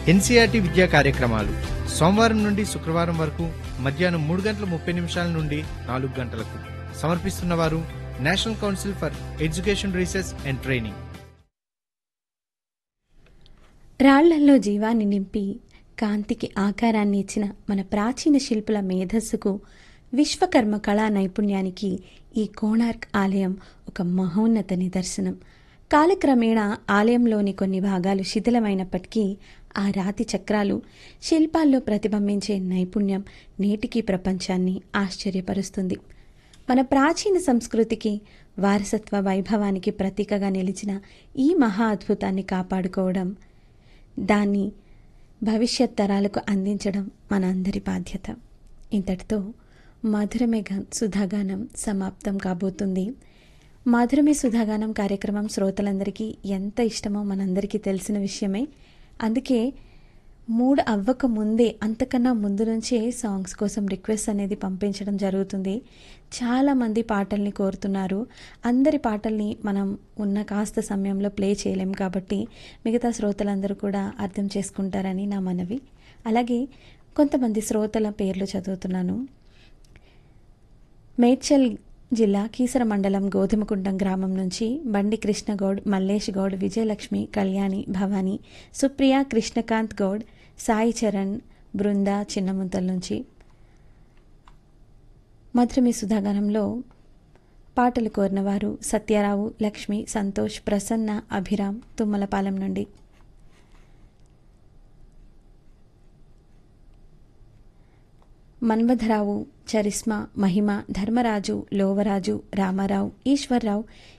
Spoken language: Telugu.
ఎన్సీఆర్టీ విద్యా కార్యక్రమాలు సోమవారం నుండి శుక్రవారం వరకు మధ్యాహ్నం మూడు గంటల ముప్పై నిమిషాల నుండి నాలుగు గంటలకు సమర్పిస్తున్నవారు national council for education research and training రాళ్లల్లో జీవాన్ని నింపి కాంతికి ఆకారాన్ని ఇచ్చిన మన ప్రాచీన శిల్పుల మేధస్సుకు విశ్వకర్మ కళా నైపుణ్యానికి ఈ కోణార్క్ ఆలయం ఒక మహోన్నత నిదర్శనం కాలక్రమేణా ఆలయంలోని కొన్ని భాగాలు శిథిలమైనప్పటికీ ఆ రాతి చక్రాలు శిల్పాల్లో ప్రతిబింబించే నైపుణ్యం నేటికీ ప్రపంచాన్ని ఆశ్చర్యపరుస్తుంది మన ప్రాచీన సంస్కృతికి వారసత్వ వైభవానికి ప్రతీకగా నిలిచిన ఈ మహా అద్భుతాన్ని కాపాడుకోవడం దాన్ని భవిష్యత్ తరాలకు అందించడం మన అందరి బాధ్యత ఇంతటితో మధురమే గ- సుధాగానం సమాప్తం కాబోతుంది మధురమే సుధాగానం కార్యక్రమం శ్రోతలందరికీ ఎంత ఇష్టమో మనందరికీ తెలిసిన విషయమే అందుకే మూడు అవ్వక ముందే అంతకన్నా ముందు నుంచే సాంగ్స్ కోసం రిక్వెస్ట్ అనేది పంపించడం జరుగుతుంది చాలామంది పాటల్ని కోరుతున్నారు అందరి పాటల్ని మనం ఉన్న కాస్త సమయంలో ప్లే చేయలేం కాబట్టి మిగతా శ్రోతలందరూ కూడా అర్థం చేసుకుంటారని నా మనవి అలాగే కొంతమంది శ్రోతల పేర్లు చదువుతున్నాను మేడ్చల్ జిల్లా కీసర మండలం గోధుమకుండం గ్రామం నుంచి బండి కృష్ణగౌడ్ మల్లేష్ గౌడ్ విజయలక్ష్మి కళ్యాణి భవానీ సుప్రియ కృష్ణకాంత్ గౌడ్ సాయి చరణ్ బృంద చిన్నముంతల నుంచి మధురమి సుధాగానంలో పాటలు కోరినవారు సత్యారావు లక్ష్మి సంతోష్ ప్రసన్న అభిరామ్ తుమ్మలపాలెం నుండి మన్మథరావు చరిస్మా మహిమ ధర్మరాజు లోవరాజు రామారావు ఈశ్వర్రావు